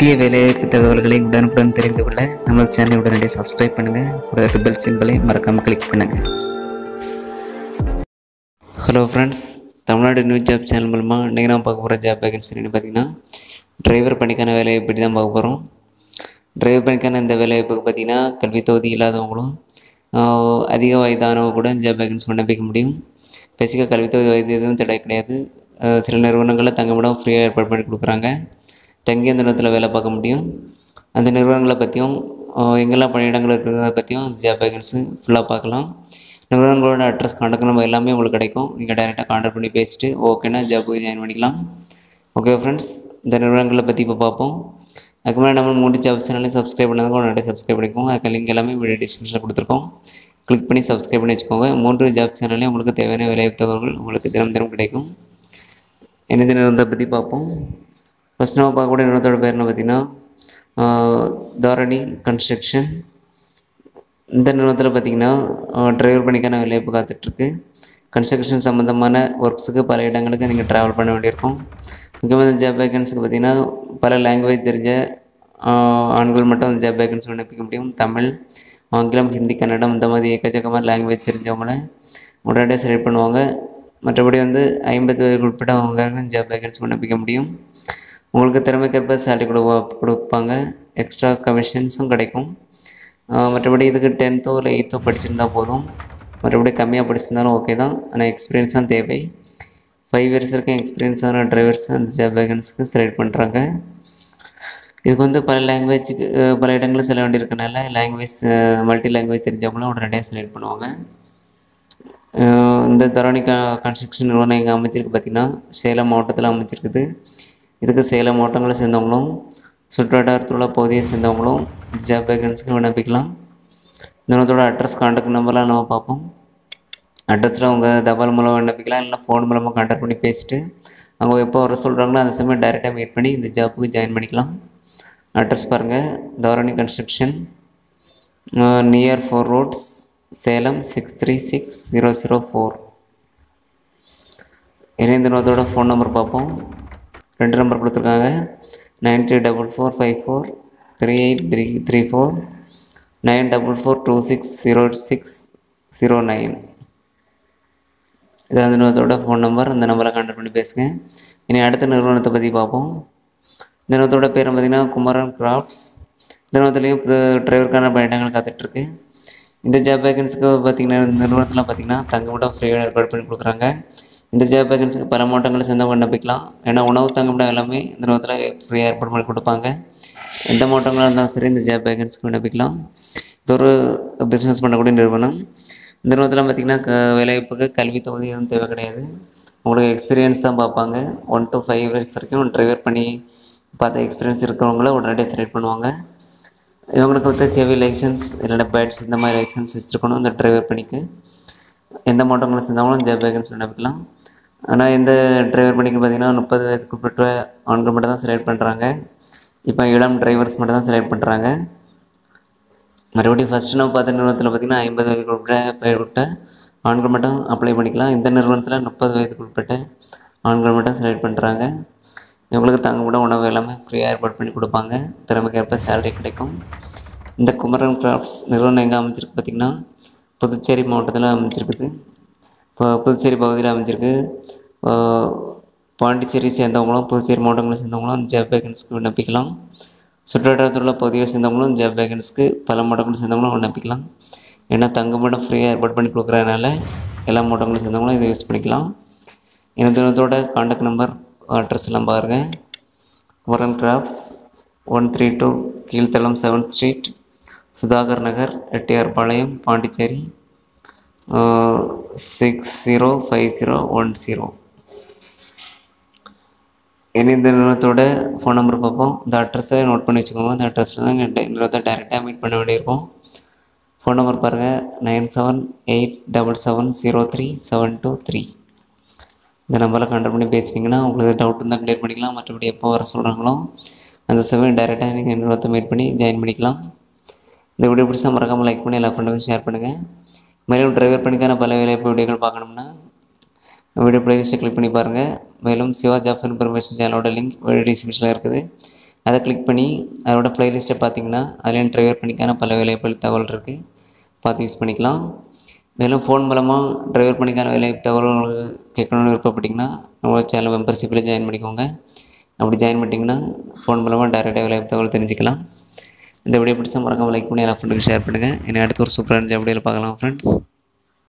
புதிய வேலைவாய்ப்பு தகவல்களை உடனுக்குடன் தெரிந்து கொள்ள நமது சேனலை உடனடியாக சப்ஸ்கிரைப் பண்ணுங்கள் கூட பெல் சிம்பிளை மறக்காமல் கிளிக் பண்ணுங்கள் hello friends Tamil Nadu new job channel மூலமாக இன்றைக்கி நான் பார்க்க போகிற ஜாப் வேகன்சின்னு பார்த்தீங்கன்னா டிரைவர் பணிக்கான வேலையை பற்றி தான் பார்க்க போகிறோம் டிரைவர் பணிக்கான இந்த வேலைவாய்ப்புக்கு பார்த்தீங்கன்னா கல்வி தகுதி இல்லாதவங்களும் ஆஹ், அதிக வயதானவங்க கூட ஜாப் வேகன்சி விண்ணப்பிக்க முடியும் பேசிக்காக கல்வி தகுதி வயது எதுவும் தடை கிடையாது ஆஹ், சில நிறுவனங்களில் தங்குமிடம் ஃப்ரீயாக ஏற்பாடு பண்ணி கொடுக்குறாங்க தங்கி அந்த நேரத்தில் வேலை பார்க்க முடியும் அந்த நிறுவனங்களை பற்றியும் ஆஹ், எங்கெல்லாம் பணியிடங்கள் இருக்கிறத பற்றியும் அந்த ஜாப் வேகன்சி ஃபுல்லாக பார்க்கலாம் நிறுவனங்களோட அட்ரஸ் கான்டாக்ட் நம்பர் எல்லாமே உங்களுக்கு கிடைக்கும் நீங்கள் டைரெக்டாக கான்டாக்ட் பண்ணி பேசிட்டு ஓகேனா ஜாப் போய் ஜாயின் பண்ணிக்கலாம் ஓகே ஃப்ரெண்ட்ஸ் இந்த நிறுவனங்களை பற்றி இப்போ பார்ப்போம் அதுக்கு முன்னாடி நம்ம மூணு ஜாப் சேனலையும் சப்ஸ்கிரைப் பண்ணதுக்கு உடனே சப்ஸ்கிரைப் பண்ணிக்கோங்க அதுக்கு லிங்க் எல்லாமே வீடியோ டிஸ்கிரிப்ஷனில் கொடுத்துருக்கோம் கிளிக் பண்ணி சப்ஸ்கிரைப் பண்ணி வச்சுக்கோங்க மூன்று ஜாப் சேனல்லையும் உங்களுக்கு தேவையான வேலைவாய்ப்பு தகவல்கள் உங்களுக்கு தினம் தினம் கிடைக்கும் என்ன நிறுவனத்தை பற்றி பார்ப்போம் ஃபஸ்ட் நம்ம பார்க்கக்கூடிய நிறுவனத்தோட பேர் என்ன பார்த்தீங்கன்னா ஆஹ், தாரணி கன்ஸ்ட்ரக்ஷன் இந்த நிறுவனத்தில் பார்த்தீங்கன்னா டிரைவர் பணிக்கான வேலைவாய்ப்பு காத்துட்ருக்கு கன்ஸ்ட்ரக்ஷன் சம்மந்தமான ஒர்க்ஸுக்கு பல இடங்களுக்கு நீங்கள் ட்ராவல் பண்ண வேண்டியிருக்கும் முக்கியமாக இந்த ஜாப் வேகன்ஸுக்கு பார்த்தீங்கன்னா பல லாங்குவேஜ் தெரிஞ்ச ஆஹ், ஆண்கள் மட்டும் அந்த ஜாப் வேகன்சி விண்ணப்பிக்க முடியும் தமிழ் ஆங்கிலம் ஹிந்தி கன்னடம் இந்த மாதிரி ஏக்கச்சக்கமான லாங்குவேஜ் தெரிஞ்சவங்கள உடனடியாக செலக்ட் பண்ணுவாங்க மற்றபடி வந்து ஐம்பது வயதுக்கு உட்பட்டவங்க ஜாப் வேகன்சி விண்ணப்பிக்க முடியும் உங்களுக்கு திறமைக்கேற்ப சேலரி கொடுப்பா கொடுப்பாங்க எக்ஸ்ட்ரா கமிஷன்ஸும் கிடைக்கும் ஆஹ் மற்றபடி இதுக்கு டென்த்தோ இல்லை எயித்தோ படிச்சிருந்தா போதும் மற்றபடி கம்மியாக படிச்சிருந்தாலும் ஓகே தான் ஆனால் எக்ஸ்பீரியன்ஸ் தான் தேவை ஃபைவ் இயர்ஸ் வரைக்கும் எக்ஸ்பீரியன்ஸான டிரைவர்ஸ் அந்த ஜாப் வேகன்ஸுக்கு செலக்ட் பண்ணுறாங்க இதுக்கு வந்து பல லாங்குவேஜுக்கு பல இடங்களில் செல்ல வேண்டியிருக்கனால லாங்குவேஜ் மல்டி லாங்குவேஜ் தெரிஞ்சவங்களும் உடனடியாக செலக்ட் பண்ணுவாங்க ஆஹ் இந்த தரணி க கன்ஸ்ட்ரக்ஷன் நிறுவனம் எங்கே அமைச்சிருக்கு பார்த்திங்கன்னா சேலம் மாவட்டத்தில் அமைச்சிருக்குது இதுக்கு சேலம் மாவட்டங்களை சேர்ந்தவங்களும் சுற்றுவட்டாரத்தில் உள்ள பகுதியை சேர்ந்தவங்களும் ஜாப் வேகன்ஸுக்கு விண்ணப்பிக்கலாம் இந்த நிறுவனத்தோட அட்ரஸ் கான்டாக்ட் நம்பர்லாம் நம்ம பார்ப்போம் அட்ரஸில் அவங்க தபால் மூலம் விண்ணப்பிக்கலாம் இல்லை ஃபோன் மூலமாக கான்டாக்ட் பண்ணி பேசிட்டு அவங்க எப்போ வர சொல்கிறாங்களோ அந்த சமயம் டைரெக்டாக மீட் பண்ணி இந்த ஜாப்புக்கு ஜாயின் பண்ணிக்கலாம் அட்ரஸ் பாருங்கள் Thorani construction near four roads Salem six three six zero zero four இந்த நிறுவனத்தோட ஃபோன் நம்பர் பார்ப்போம் ரெண்டு நம்பர் கொடுத்துருக்காங்க nine three double four five four three eight three three four nine double four two six zero six zero nine இது அந்த நிறுவனத்தோட phone number அந்த நம்பரை கான்டாக்ட் பண்ணி பேசுங்க இனி அடுத்த நிறுவனத்தை பற்றி பார்ப்போம் இந்த நிறுவனத்தோட பேர் பார்த்தீங்கன்னா குமரன் கிராஃப்ட்ஸ் இந்த நிறுவனத்துலேயும் புது டிரைவருக்கான பயணங்கள் காத்துட்ருக்கு இந்த ஜாப் வேகன்ஸுக்கு பார்த்தீங்கன்னா இந்த நிறுவனத்தில் பார்த்தீங்கன்னா தங்குமிடம் ஃப்ரீயாக ஏற்பாடு பண்ணி கொடுக்குறாங்க இந்த ஜாப் வேகன்ஸுக்கு பல மாவட்டங்களை சேர்ந்த விண்ணப்பிக்கலாம் ஏன்னா உணவு தங்குமிடம் எல்லாமே இந்த நிறுவனத்தில் ஃப்ரீயாக ஏற்பாடு பண்ணி கொடுப்பாங்க எந்த மாவட்டங்களாக இருந்தாலும் சரி இந்த ஜாப் வேகன்ஸுக்கு விண்ணப்பிக்கலாம் இது ஒரு பிஸ்னஸ் பண்ணக்கூடிய நிறுவனம் இந்த நிறுவனத்தில் பார்த்திங்கன்னா க வேலைவாய்ப்புக்கு கல்வி தொகுதி எதுவும் தேவை கிடையாது உங்களுக்கு எக்ஸ்பீரியன்ஸ் தான் பார்ப்பாங்க ஒன் to ஃபைவ் இயர்ஸ் வரைக்கும் டிரைவர் பண்ணி பார்த்த எக்ஸ்பீரியன்ஸ் இருக்கிறவங்கள உடனடியாக செலக்ட் பண்ணுவாங்க இவங்களுக்கு வந்து ஹெவி லைசன்ஸ் இல்லைன்னா பேட்ஸ் இந்த மாதிரி லைசன்ஸ் வச்சுருக்கணும் இந்த டிரைவர் பணிக்கு எந்த மாவட்டங்களை சேர்ந்தவங்களும் ஜாப் வேகன்சி விண்ணப்பிக்கலாம் ஆனால் இந்த டிரைவர் பணிக்கு பார்த்தீங்கன்னா முப்பது வயதுக்கு உட்பட்ட ஆண்கள் மட்டும் தான் செலக்ட் பண்ணுறாங்க இப்போ இளம் டிரைவர்ஸ் மட்டும் தான் செலக்ட் பண்ணுறாங்க மறுபடியும் ஃபஸ்ட்டு நம்ம பார்த்த நிறுவனத்தில் பார்த்திங்கன்னா ஐம்பது வயதுக்கு உட்பட்ட பெயர்பட்ட ஆண்கள் மட்டும் அப்ளை பண்ணிக்கலாம் இந்த நிறுவனத்தில் முப்பது வயதுக்கு உட்பட்ட ஆண்கள் மட்டும் செலக்ட் பண்ணுறாங்க இவங்களுக்கு தங்குமிட உணவு எல்லாமே ஃப்ரீயாக ஏற்பாடு பண்ணி கொடுப்பாங்க திறமைக்கேற்ப சேலரி கிடைக்கும் இந்த குமரன் கிராஃப்ட்ஸ் நிறுவனம் எங்கே அமைச்சிருக்கு பார்த்திங்கன்னா புதுச்சேரி மாவட்டத்தில் அமைச்சிருக்குது இப்போ புதுச்சேரி பகுதியில் அமைஞ்சிருக்கு இப்போ பாண்டிச்சேரி சேர்ந்தவங்களும் புதுச்சேரி மாவட்டங்களை சேர்ந்தவங்களும் ஜாப் வேகன்ஸ்க்கு விண்ணப்பிக்கலாம் சுற்றுவட்டாரத்தில் உள்ள பகுதியை சேர்ந்தவங்களும் ஜாப் வேகன்ஸ்க்கு பல மாவட்டங்களை சேர்ந்தவங்களும் விண்ணப்பிக்கலாம் ஏன்னா தங்குமிடம் ஃப்ரீயாக ஏற்பாடு பண்ணி கொடுக்குறதுனால எல்லா மாவட்டங்களும் சேர்ந்தவங்களும் இதை யூஸ் பண்ணிக்கலாம் எனது தினத்தோட காண்டாக்ட் நம்பர் அட்ரஸ் எல்லாம் பாருங்கள் Kumaran crafts one three two கீழ்த்தளம் seventh street Sudhakar Nagar Ettiyarpalayam Pondicherry six zero five zero one zero இனி இந்த நிறுவனத்தோட ஃபோன் நம்பர் பார்ப்போம் இந்த அட்ரஸை நோட் பண்ணி வச்சுக்கோங்க இந்த அட்ரஸில் தான் இந்த நிறுவனத்தை டைரெக்டாக மீட் பண்ண வேண்டியிருக்கும் ஃபோன் நம்பர் பாருங்கள் nine seven eight double seven zero three seven two three இந்த நம்பரில் கான்டாக்ட் பண்ணி பேசுனீங்கன்னா உங்களுக்கு டவுட் இருந்தால் கிளியர் பண்ணிக்கலாம் மற்றபடி எப்போ வர சொல்கிறாங்களோ அந்த சமயம் டைரெக்டாக நீங்கள் நிறுவனத்தை மீட் பண்ணி ஜாயின் பண்ணிக்கலாம் இந்த வீடியோ பிடிச்சா மறக்காமல் லைக் பண்ணி எல்லா ஃப்ரெண்டுக்கும் ஷேர் பண்ணுங்கள் மேலும் டிரைவர் பணிக்கான பல வேலைவாய்ப்பு வீடியோக்கள் பார்க்கணும்னா வீடியோ பிளேலிஸ்ட்டை கிளிக் பண்ணி பாருங்கள் மேலும் சிவா ஜாப் இன்ஃபர்மேஷன் சேனலோட லிங்க் வீடியோ டிஸ்கிரிப்ஷனில் இருக்குது அதை கிளிக் பண்ணி அதோட ப்ளேலிஸ்ட்டை பார்த்தீங்கன்னா அதுலேயும் டிரைவர் பணிக்கான பல வேலைவாய்ப்பு தகவல் இருக்குது பார்த்து யூஸ் பண்ணிக்கலாம் மேலும் ஃபோன் மூலமாக டிரைவர் பணிக்கான வேலைவாய்ப்பு தகவல் கேட்கணும்னு விருப்பப்பட்டிங்கன்னா நம்ம சேனல் மெம்பர்ஷிப்பில் ஜாயின் பண்ணிக்கோங்க அப்படி ஜாயின் பண்ணிட்டீங்கன்னா ஃபோன் மூலமாக டேரெக்டாக வேலைவாய்ப்பு தகவல் தெரிஞ்சுக்கலாம் இந்த வீடியோ பிடிச்சா மறக்காம லைக் பண்ணி எல்லா ஃப்ரெண்டுக்கு ஷேர் பண்ணுங்கள் என்னை அடுத்து ஒரு சூப்பரான ஜாப் வீடியோவில் பார்க்கலாம் ஃப்ரெண்ட்ஸ்